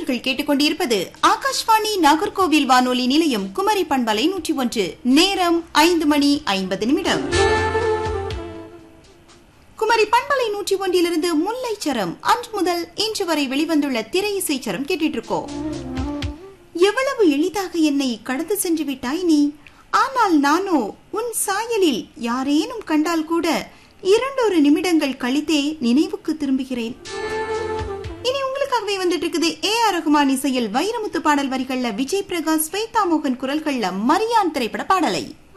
நேயர்கள் கேட்டுக்கொண்டிருப்பது ஆகாஷ்வாணி நாகர்கோவில் வானொலி நிலையம் குமரி பண்பலை நூற்றி ஒன்று நேரம் ஐந்து மணி ஐம்பது நிமிடம் குமரி பண்பலை நூற்றி ஒன்றிலிருந்து முல்லைச்சரம் அன்று முதல் இன்று வரை வெளிவந்துள்ள திரை இசைச்சரம் கேட்டுட்டு இருக்கோம் எவ்வளவு எளிதாக என்னை கடந்து சென்று விட்டாய் நீ ஆனால் நானோ உன் சாயலில் யாரேனும் கண்டால் கூட இரண்டொரு நிமிடங்கள் கழித்தே நினைவுக்கு திரும்புகிறேன் இனி உங்களுக்காகவே வந்துட்டு இருக்குது ஏ ஆர் ரகுமான் இசையில் வைரமுத்து பாடல் வரிகள்ல விஜய் பிரகாஷ் ஸ்வேதா மோகன் குரல்கள்ல மரியான் திரைப்பட பாடலை